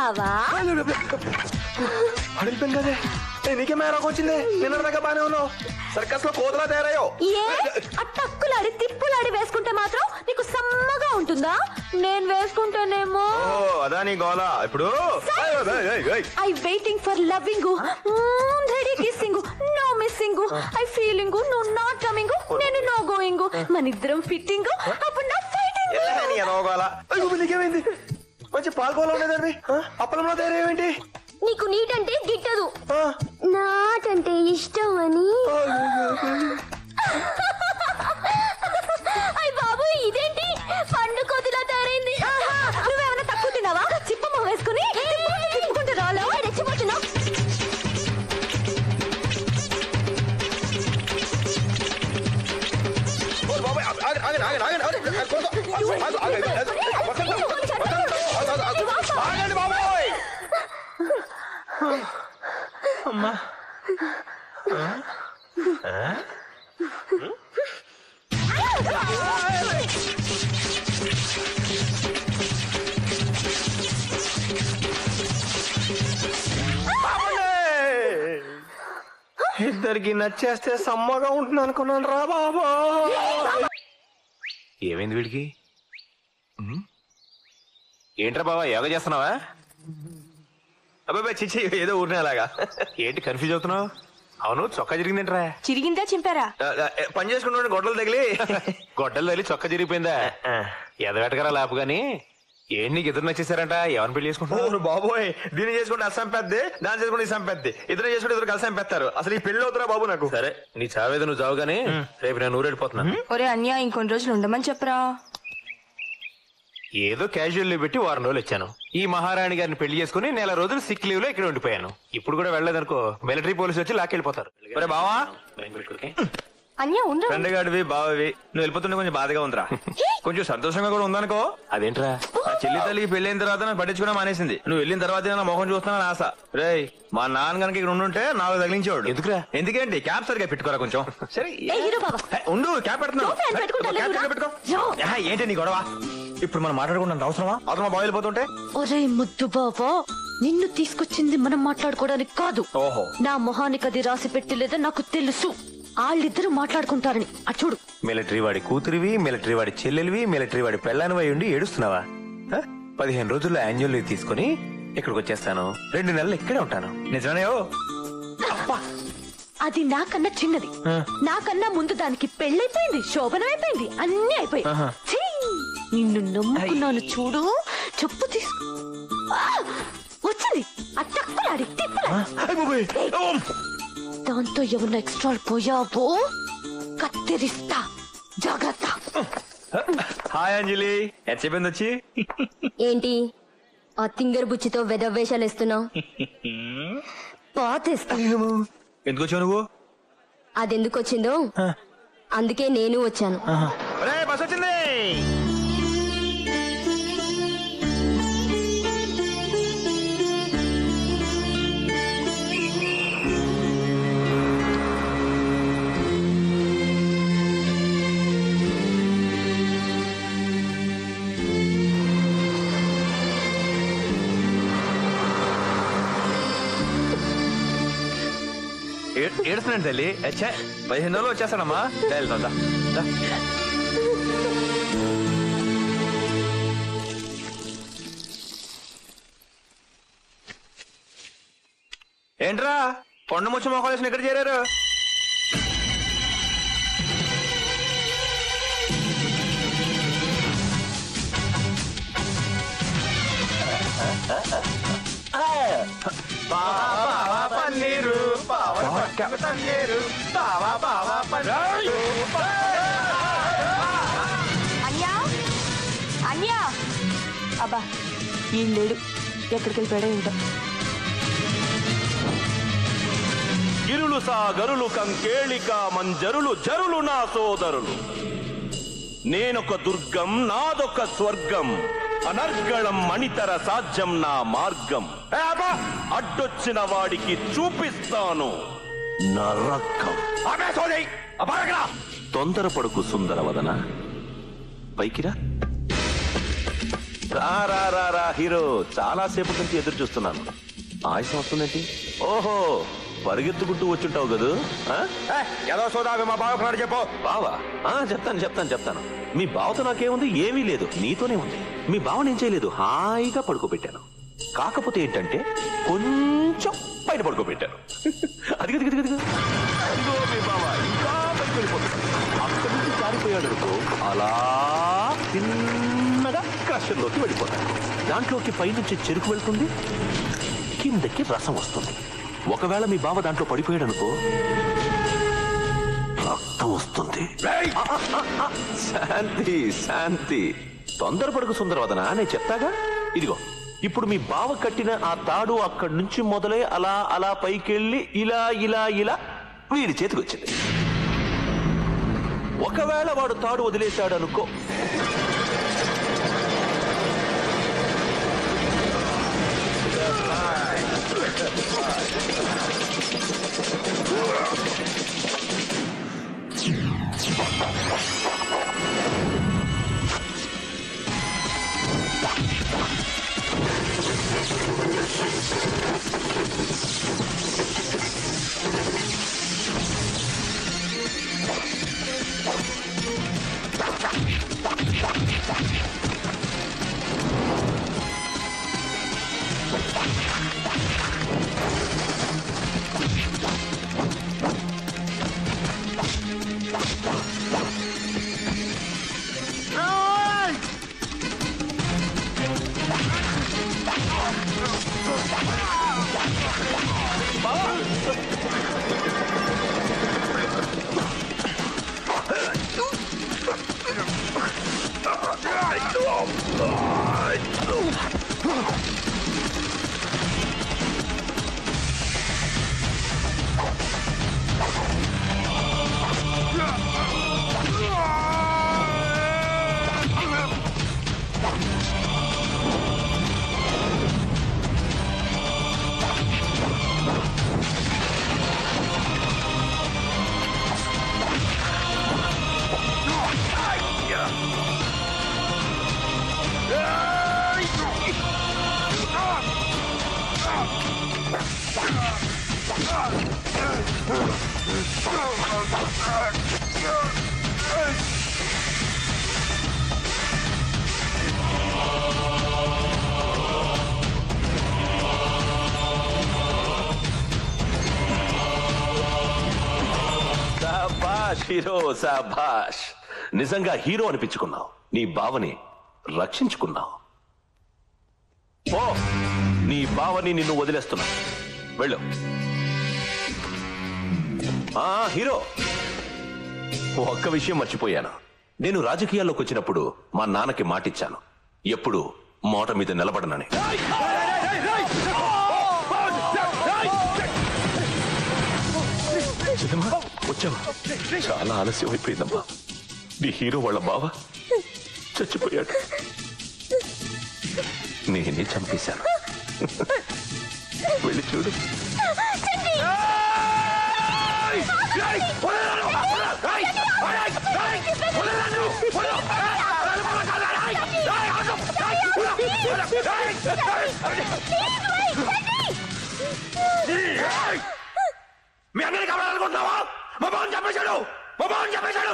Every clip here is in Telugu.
బావా అడిగిపోయింది కదే ఏ, నీకే మేరకు వచ్చింది నిన్న దాకా బానే ఉన్నావు సర్కస్ లో కోతలా తయారయ్యో ఏ ఆ టక్కులాడి తిప్పులాడి వేసుకుంటే మాత్రం నీకు సమ్మగా ఉంటుందా నేను వేసుకుంటేనేమో ఓ అదా నీ గోల ఇప్పుడు ఏయ్, ఏయ్, ఏయ్, ఏయ్. I waiting for loving ready kissing no missing I feeling నువ్వు నాట్ కమింగ్ నేను నో గోయింగ్ మన ఇద్దరం ఫిట్టింగ్ అప్పుడు నా ఫైటింగ్ ఎలా నీ ఎదవ గోల అయ్యో, నీకేమైంది మంచి పాల్గోలో ఉండేదండి అప్పలంలో తయారేమేంటి నీకు నీట్ అంటే గిట్టదు ఆ, నాట్ అంటే ఇష్టం అని అయ్య బాబు ఇదేంటి పండు కోతిలా తయారైంది నువ్వేమైనా తక్కువ తిన్నావా చిప్పమ్మ వేసుకుని తిప్పుకుంటూ రాలో రెచ్చిపోతున్నావు ఓ, బాబాయ్, ఆగండి, ఆగండి, ఆగండి, ఆగండి, ఆగండి. ఆగండి, ఆగండి, ఆగండి, ఆగండి. వసంత, వసంత, ఆగండి, ఆగండి, బాబాయ్. అమ్మా ఇద్దరికి నచ్చేస్తే సమ్మగా ఉంటుంది అనుకున్నాను రా బాబా ఏమైంది వీడికి ఉమ్? ఏంట్రా బావా యోగా చేస్తున్నావా అబ్బాయి చిచ్చి ఏదో ఊరినే అలాగా ఏంటి కన్ఫ్యూజ్ అవుతున్నావు అవును చొక్కా జరిగిందేంట్రా చిరిగిందా చింపారా ఆ, ఆ, పని చేసుకుంటుంటే గొడ్డలు తగిలి గొడ్డలు తల్లి చొక్కా జరిగిపోయిందా ఎదగటకరా లేపు గాని ఏంటి నీకు ఇద్దరు నచ్చేసారంట ఎవరిని పెళ్లి చేసుకుంటున్నావు అవును బాబోయ్ దీన్ని చేసుకుంటే అస్సాం పెద్ది దాన్ని చేసుకుంటే ఇస్సాం పెద్ది ఇద్దరు చేసుకుంటే ఇద్దరు కలిసి పెడతారు అసలు ఈ పెళ్లి అవుతురా బాబు నాకు సరే నీ చావేదో నువ్వు చావు గానీ రేపు నేను ఊరెళ్ళిపోతున్నా ఒరే అన్య ఇంకొన్ని రోజులు ఉండమని చెప్పరా ఏదో క్యాజువల్ లీవ్ పెట్టి వారం రోజులు ఇచ్చాను ఈ మహారాణి గారిని పెళ్లి చేసుకుని నెల రోజులు సిక్ లీవ్ లో ఇక్కడ ఉండిపోయాను ఇప్పుడు కూడా వెళ్ళలేదనుకో మిలిటరీ పోలీసు వచ్చి లాక్కెళ్ళిపోతారు ఒరే బావా అన్య ఉండరా ఫ్రెండ్ గాడివి బావవి నువ్వు వెళ్ళిపోతుంటే కొంచెం బాధగా ఉందిరా కొంచెం సంతోషంగా కూడా ఉందనుకో అదేంట్రా ఆ చెల్లి తల్లికి పెళ్ళైన తర్వాత నన్ను పట్టించుకోవడం మానేసింది నువ్వు వెళ్ళిన తర్వాత నా మొహం చూస్తున్నాను ఆశ రేయ్ మా నాన్న కనుక ఇక్కడ ఉండుంటే నాకు తగిలించేవాడు ఎందుకురా? ఎందుకేంటి క్యాప్ సరిగా పెట్టుకోరా కొంచెం సరే ఏ హీరో బాబా హే, ఉండు క్యాప్ పెడుతున్నాను నువ్వు ఫ్యాన్ పెట్టుకుంటా క్యాప్ లేదురా? పెట్టుకో యో. ఆహా, ఏంటి నీ గొడవ ఇప్పుడు మనం మాట్లాడుకున్నంత అవసరమా అవసరమా బాగా వెళ్ళిపోతుంటే ఒరే ముద్దు బావా నిన్ను తీసుకొచ్చింది మనం మాట్లాడుకోవడానికి కాదు ఓహో నా మొహానికి అది రాసి పెట్టలేదో నాకు తెలుసు వాళ్ళిద్దరూ మాట్లాడుకుంటారని అటు చూడు మిలిటరీ వాడి కూతురివి మిలిటరీ వాడి చెల్లెలివి మిలిటరీ వాడి పెళ్ళానివై ఉండి ఏడుస్తున్నావా హ? పదిహేను రోజుల్లో యాన్యువల్ లీవ్ తీసుకుని ఇక్కడికి వచ్చేస్తాను రెండు నెలలు ఇక్కడే ఉంటాను నిజమనే ఓ అది నాకన్నా చిన్నది నాకన్నా ముందు దానికి పెళ్ళైపోయింది శోభనం అయిపోయింది అన్ని అయిపోయి ఛీ! నిన్ను నమ్ముకున్నాను చూడు చెప్పు తీసుకో ఆ! వచ్చింది ఆ తక్కులాడి తిప్పలాడి దాంతో ఏమన్నా ఎక్స్ట్రా పోయావో కత్తిరిస్తా జాగ్రత్త హాయ్ అంజలి ఎంత చెప్పింది వచ్చి ఏంటి ఆ తింగర్ బుచ్చితో వెదవేషాలు ఇస్తున్నావు పాతేస్తా ఎందుకు వచ్చావు నువ్వు అదెందుకు వచ్చిందో అందుకే నేను వచ్చాను ఒరే బస్ వచ్చింది ఏ- ఏడుస్తున్నాడు తల్లి అచ్చా పదిహేను రోజులు వచ్చేస్తాడమ్మా దా, వెళ్దాం దా. దా. ఏంట్రా కొండ ముచ్చి మొక్కలేసిన ఎక్కడ చేరారు పన్నీరు పన్నీరు అన్యా అన్యా అబ్బా ఈ లేడు ఎక్కడికి వెళ్ళిపోయాడో ఏంటో గిరులు సా గరులు కంకేళిక మంజరులు జరులు నా సోదరులు నేనొక దుర్గం నాదొక స్వర్గం అనర్గళం మణితర సాధ్యం నా మార్గం ఏ అబ్బా! అడ్డొచ్చిన వాడికి చూపిస్తాను నరకం ఆపే, సోదయ్. ఆ బాలకరా. తొందరపడుకు సుందరవదన పైకిరా రా రా రా రా రా హీరో చాలా సేపు నుంచి ఎదురు చూస్తున్నాను ఆయుసం వస్తుందేంటి ఓహో పరిగెత్తుకుంటూ వచ్చుంటావు కదూ ఆ? ఏదో సోదా మా బాగా చెప్పు బావా ఆ, చెప్తాను చెప్తాను చెప్తాను మీ బావతో నాకేముంది ఏమీ లేదు నీతోనే ఉంది మీ బావని ఏం చేయలేదు హాయిగా పడుకోబెట్టాను కాకపోతే ఏంటంటే కొంచెం బయట పడుకోబెట్టాను అది గది గది గది అదిగో మీ బావ ఇంకా పైకి వెళ్ళిపోతున్నాడు అక్కడి నుంచి జారిపోయాడు అనుకో అలా చిన్నగా క్రషర్లోకి వెళ్ళిపోతాడు దాంట్లోకి పైనుంచి చెరుకు వెళ్తుంది కిందకి రసం వస్తుంది ఒకవేళ మీ బావ దాంట్లో పడిపోయాడు అనుకో రక్తం వస్తుంది ఆ, ఆ, ఆ, ఆ, శాంతి శాంతి తొందరపడకు సుందరవదన నేను చెప్తాగా ఇదిగో ఇప్పుడు మీ బావ కట్టిన ఆ తాడు అక్కడి నుంచి మొదలై అలా అలా పైకెళ్ళి ఇలా ఇలా ఇలా వీడి చేతికి వచ్చింది ఒకవేళ వాడు తాడు వదిలేశాడు అనుకో శాబాష్ హీరో శాబాష్ నిజంగా హీరో అనిపించుకున్నావు నీ బావని రక్షించుకున్నావు ఓ నీ బావని నిన్ను వదిలేస్తున్నా వెళ్ళు ఆ హీరో ఒక్క విషయం మర్చిపోయాను నేను రాజకీయాల్లోకి వచ్చినప్పుడు మా నాన్నకి మాటిచ్చాను ఎప్పుడు మోట మీద నిలబడనని చిన్నమ్మా, వచ్చావా చాలా ఆలస్యం అయిపోయిందమ్మా నీ హీరో వాళ్ళ బావ చచ్చిపోయాడు నేనే చంపేశాను వెళ్ళి చూడు మీ అందరికీ కావాలనుకుంటున్నావా మా బావని చెప్పేశాడు మా బావని చెప్పేశాడు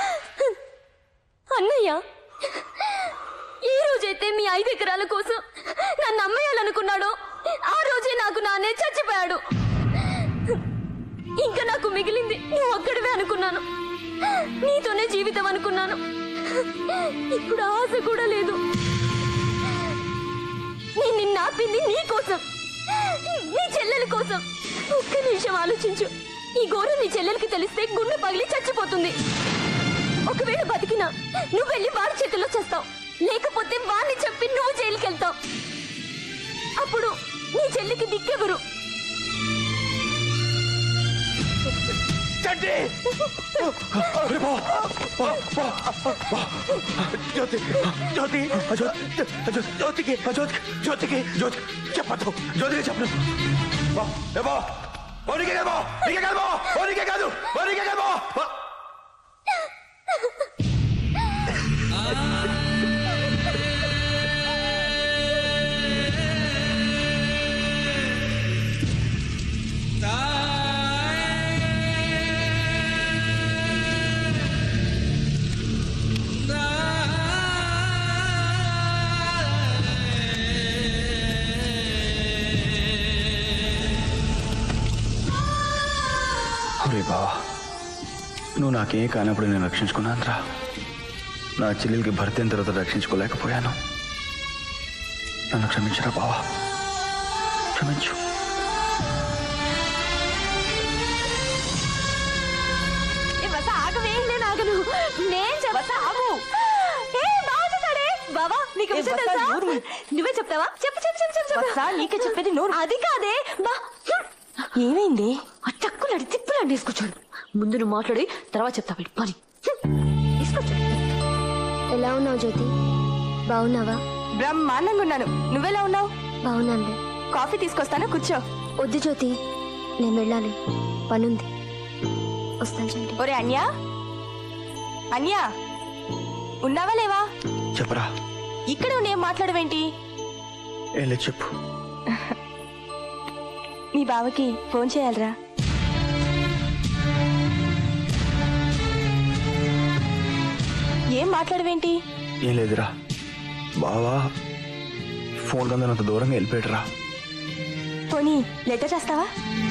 అన్నయ్య ఏ రోజైతే మీ ఐదు ఎకరాల కోసం నన్ను అమ్మేయాలనుకున్నాడో ఆ రోజే నాకు నాన్నే చచ్చిపోయాడు ఇంకా నాకు మిగిలింది నువ్వు ఒక్కడివే అనుకున్నాను నీతోనే జీవితం అనుకున్నాను ఇప్పుడు ఆశ కూడా లేదు నేను నిన్ను ఆపింది నీ కోసం నీ చెల్లెల కోసం ఒక్క నిమిషం ఆలోచించు ఈ ఘోరం నీ చెల్లెలకి తెలిస్తే గుండె పగిలి చచ్చిపోతుంది ఒకవేళ బతికినా నువ్వు వెళ్ళి వాడి చేతిలో చేస్తావు లేకపోతే వాడిని చెప్పి నువ్వు జైలుకి వెళ్తావు అప్పుడు నీ చెల్లికి దిక్కెవరు చంటి జ్యోతి జ్యోతి జ్యోతికి జ్యోతికి జ్యోతికి జ్యోతి చెప్పదు జ్యోతికి చెప్పను ఏమో ఓనికే కాదు నీకే కాదు ఓనికే కాదు ఓనికే కాదు బావా నువ్వు నాకేం కానప్పుడు నేను రక్షించుకున్నాను రా నా చెల్లెలకి భర్త అయిన తర్వాత రక్షించుకోలేకపోయాను నన్ను క్షమించరా బావా క్షమించు ఆగవే నేను ఆగను నేను చెప్తా ఆగు ఏ బావ చూసాడే బావా నీకు ఏ, విషయం వస్తా, తెలుసా నోరు మూయి. నువ్వే చెప్తావా చెప్పు చెప్పు చెప్పు చెప్పు చెప్పు వస్తా, నీకే చెప్పేది నోరు. అది కాదే బా ఏమైంది ఆ చక్కులాడి తిప్పులాండి తీసుకొచ్చాడు ముందు నువ్వు మాట్లాడి తర్వాత చెప్తా వెళ్ళి పని తీసుకొచ్చాడు ఎలా ఉన్నావు జ్యోతి బాగున్నావా బ్రహ్మాండంగా ఉన్నాను నువ్వెలా ఉన్నావు బాగున్నానులే కాఫీ తీసుకొస్తాను కూర్చో వద్దు జ్యోతి నేను వెళ్ళాలి పనుంది వస్తాను చంటి ఒరే అన్యా అన్యా ఉన్నావా లేవా చెప్పరా ఇక్కడ ఉండి ఏం మాట్లాడవేంటి ఏం లేదు చెప్పు మీ బావకి ఫోన్ చేయాలరా ఏం మాట్లాడవేంటి ఏం లేదురా బావా ఫోన్ కందనంత దూరంగా వెళ్ళిపోయాడురా పోనీ లెటర్ రాస్తావా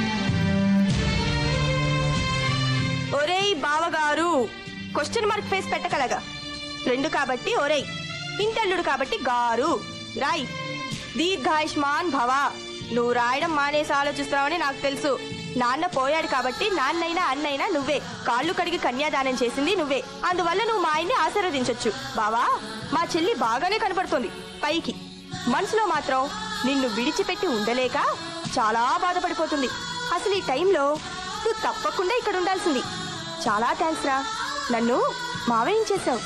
ఒరేయ్ బావగారు క్వశ్చన్ మార్క్ ఫేస్ పెట్టకలగా రెండు కాబట్టి ఒరేయ్ ఇంటల్లుడు కాబట్టి గారు రాయ్ దీర్ఘాయుష్మాన్ భవ నువ్వు రాయడం మానేసి ఆలోచిస్తున్నావని నాకు తెలుసు నాన్న పోయాడు కాబట్టి నాన్నైనా అన్నైనా నువ్వే కాళ్ళు కడిగి కన్యాదానం చేసింది నువ్వే అందువల్ల నువ్వు మా ఆయన్ని ఆశీర్వదించొచ్చు బావా మా చెల్లి బాగానే కనపడుతుంది పైకి మనసులో మాత్రం నిన్ను విడిచిపెట్టి ఉండలేక చాలా బాధపడిపోతుంది అసలు ఈ టైంలో నువ్వు తప్పకుండా ఇక్కడ ఉండాల్సింది చాలా థ్యాంక్స్ రా నన్ను మావేయించేశావు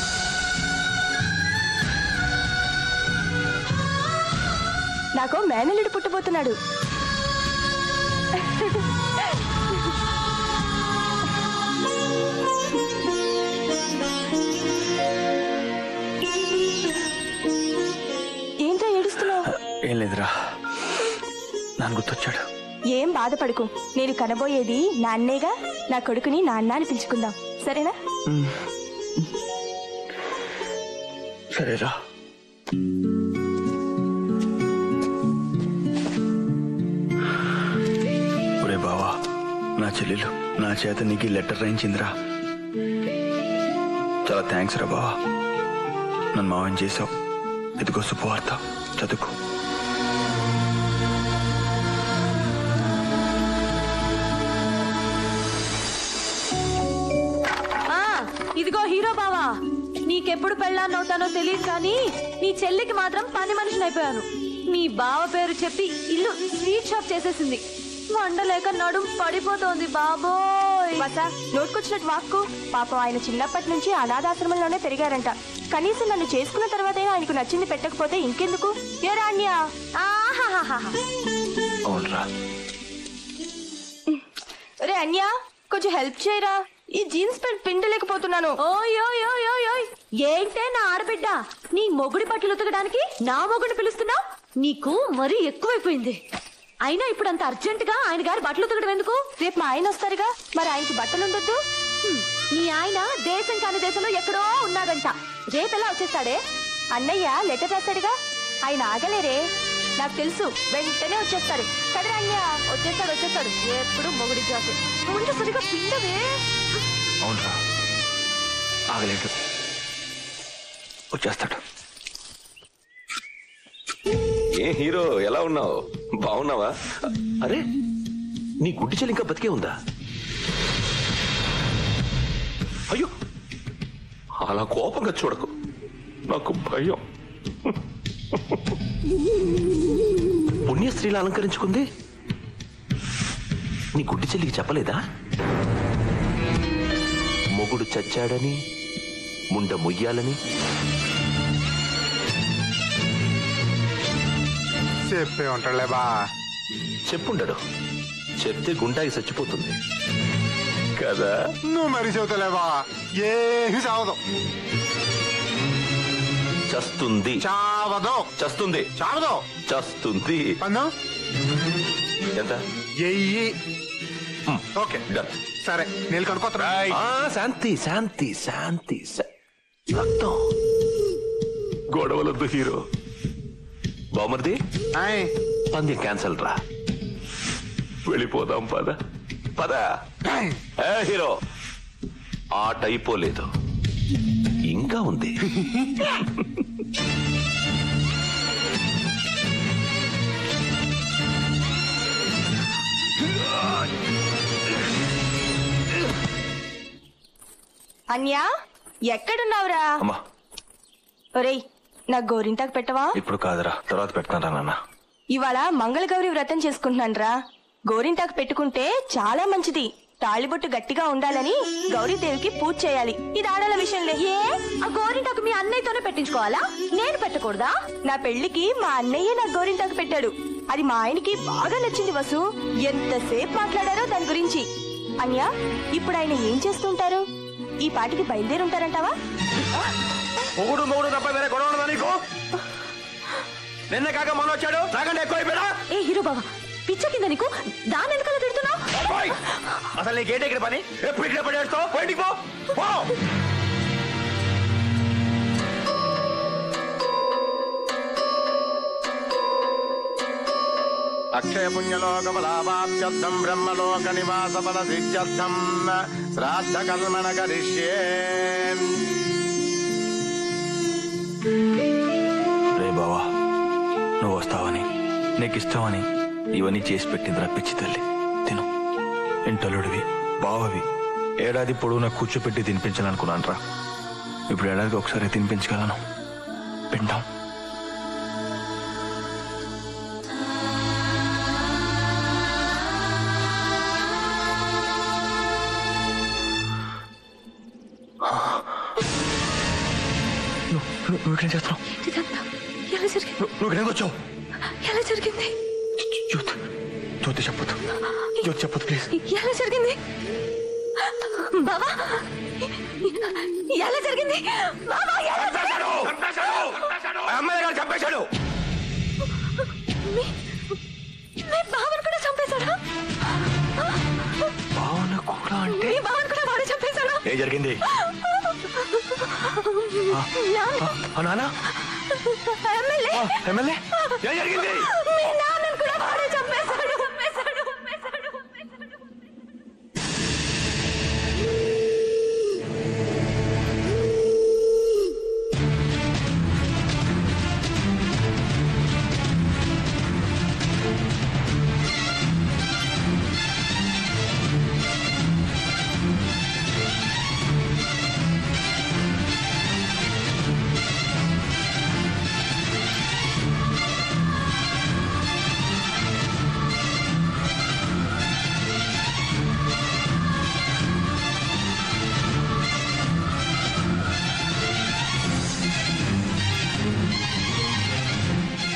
నాకు మేనల్లుడు పుట్టబోతున్నాడు ఏంటో ఏడుస్తున్నావు ఏం లేదురా నాన్న గుర్తొచ్చాడు ఏం బాధపడకు నేను కనబోయేది నాన్నేగా నా కొడుకుని నాన్న అని పిలుచుకుందాం సరేనా సరేరా ఒరే బావా నా చెల్లెలు నా చేత నీకు ఈ లెటర్ రాయించిందిరా చాలా థ్యాంక్స్ రా బావా నన్ను మావని చేసావు ఇదిగో శుభవార్త చదువుకో ఆ, ఇదిగో హీరో బావా నీకెప్పుడు పెళ్ళాన్ని అవుతానో తెలియదు కానీ నీ చెల్లికి మాత్రం పని మనిషిని అయిపోయాను నీ బావ పేరు చెప్పి ఇల్లు స్వీట్ షాప్ చేసేసింది వండలేక నడుం పడిపోతోంది బాబోయ్ వసా నోటుకొచ్చినట్టు వాక్కు పాపం ఆయన చిన్నప్పటి నుంచి అనాథాశ్రమంలోనే పెరిగారంట కనీసం నన్ను చేసుకున్న తర్వాతైనా ఆయనకు నచ్చింది పెట్టకపోతే ఇంకెందుకు ఏ రాణ్యా ఆహాహాహా. అవునరా రే అన్యా కొంచెం హెల్ప్ చేయరా ఈ జీన్స్ ప్యాంట్ పిండలేకపోతున్నాను ఓయ్ ఓయ్ ఓయ్ ఓయ్ ఓయ్ ఏంటే నా ఆడబిడ్డ నీ మొగుడి బట్టలు ఉతకడానికి నా మొగుడిని పిలుస్తున్నావు నీకు మరీ ఎక్కువైపోయింది అయినా ఇప్పుడు అంత అర్జెంట్ గా ఆయన గారి బట్టలు ఉతకడం ఎందుకు రేపు మా ఆయన వస్తారుగా మరి ఆయనకి బట్టలు ఉండొద్దు హ్మ్, నీ ఆయన దేశం కాని దేశంలో ఎక్కడో ఉన్నాడంట రేపెలా వచ్చేస్తాడే అన్నయ్య లెటర్ రాశాడుగా ఆయన ఆగలేరే నాకు తెలుసు వెంటనే వచ్చేస్తారు కదరా అన్య వచ్చేస్తాడు వచ్చేస్తాడు ఎప్పుడు మొగుడి జాసు ముందు సరిగా పిండవే అవునరా ఆగలేడు వచ్చేస్తాడు ఏ హీరో ఎలా ఉన్నావు బాగున్నావా అరే నీ గుడ్డి చెల్లి ఇంకా బతికే ఉందా అయ్యో అలా కోపంగా చూడకు నాకు భయం పుణ్యస్త్రీలా అలంకరించుకుంది నీ గుడ్డి చెల్లికి చెప్పలేదా మొగుడు చచ్చాడని ముండ మొయ్యాలని చెప్పే ఉంటాడులే బా చెప్పుండడు చెప్తే గుండాకి చచ్చిపోతుంది కదా నువ్వు మరి చెబుతలేవా ఏమి చావదు చస్తుంది చావదు చస్తుంది చావదు చస్తుంది పందం ఎంత ఎయ్యి హ్మ్. Okay Done. సరే నీళ్ళు కనుకోతరా ఆ, శాంతి శాంతి శాంతి శా- రక్తం గొడవలొద్దు హీరో బామర్ది పందెం క్యాన్సల్ రా వెళ్ళిపోదాం పద పద ఏ హీరో ఆట అయిపోలేదు ఇంకా ఉంది అన్యా ఎక్కడున్నావురా అమ్మా ఒరేయ్ నాకు గోరింటాకు పెట్టవా ఇప్పుడు కాదురా తర్వాత పెడతాను నాన్న ఇవాళ మంగళగౌరి వ్రతం చేసుకుంటున్నానురా గోరింటాకు పెట్టుకుంటే చాలా మంచిది తాళిబొట్టు గట్టిగా ఉండాలని గౌరీదేవికి పూజ చేయాలి ఇది ఆడాల విషయంలే ఏ ఆ గోరింటాకు మీ అన్నయ్యతోనే పెట్టించుకోవాలా నేను పెట్టకూడదా నా పెళ్లికి మా అన్నయ్య నా గోరింటాకు పెట్టాడు అది మా ఆయనకి బాగా నచ్చింది వసు ఎంతసేపు మాట్లాడారో దాని గురించి అన్యా ఇప్పుడు ఆయన ఏం చేస్తుంటారు ఈ పాటికి బయలుదేరుంటారంటావా మొగుడు మొగుడు తప్ప వేరే గొడవ ఉండదా నీకు నిన్న కాక మొన్న వచ్చాడు నాకంటే ఎక్కువ అయిపోయా ఏ హీరో బావా పిచ్చ కింద నీకు దాని వెనకాల తిడుతున్నావు అసలు నీకేంటి ఇక్కడ పని ఎప్పుడు ఇక్కడ పడేస్తావు బయటికి పో పో అక్షయ పుణ్యలోక ఫలాభాప్యర్థం బ్రహ్మలోక నివాస ఫల సిద్ధ్యర్థం శ్రాద్ధ కల్మణ కరిష్యే రే బావా నువ్వు వస్తావని నీకు ఇష్టమని ఇవన్నీ చేసి పెట్టింది రప్పించి తల్లి తిను ఇంటలుడివి బావవి ఏడాది పొడవునా కూర్చోపెట్టి తినిపించాలనుకున్నాను రా ఇప్పుడు ఏడాదికి ఒకసారి తినిపించగలను పిండం నువ్వు నువ్వు- నువ్వు ఇక్కడేం చేస్తున్నావు ఇదంతా ఎలా జరిగింది నువ్వు నువ్వు ఇక్కడికి వచ్చావు ఎలా జరిగింది జ్యోతి జ్యోతి చెప్పొద్దు జ్యోతి చెప్పొద్దు ప్లీజ్ ఎలా జరిగింది బావా ఎలా జరిగింది బావా ఎలా జరిగింది? అమ్మాయి గారు చంపేశాడు మీ మీ బావను కూడా చంపేశాడా భావన కూడా అంటే మీ బావను కూడా వాడు చంపేశాడా ఏం జరిగింది నాన్న ఆ నాన్న ఎమ్మెల్యే ఎమ్మెల్యే ఏం జరిగింది మీ నాన్న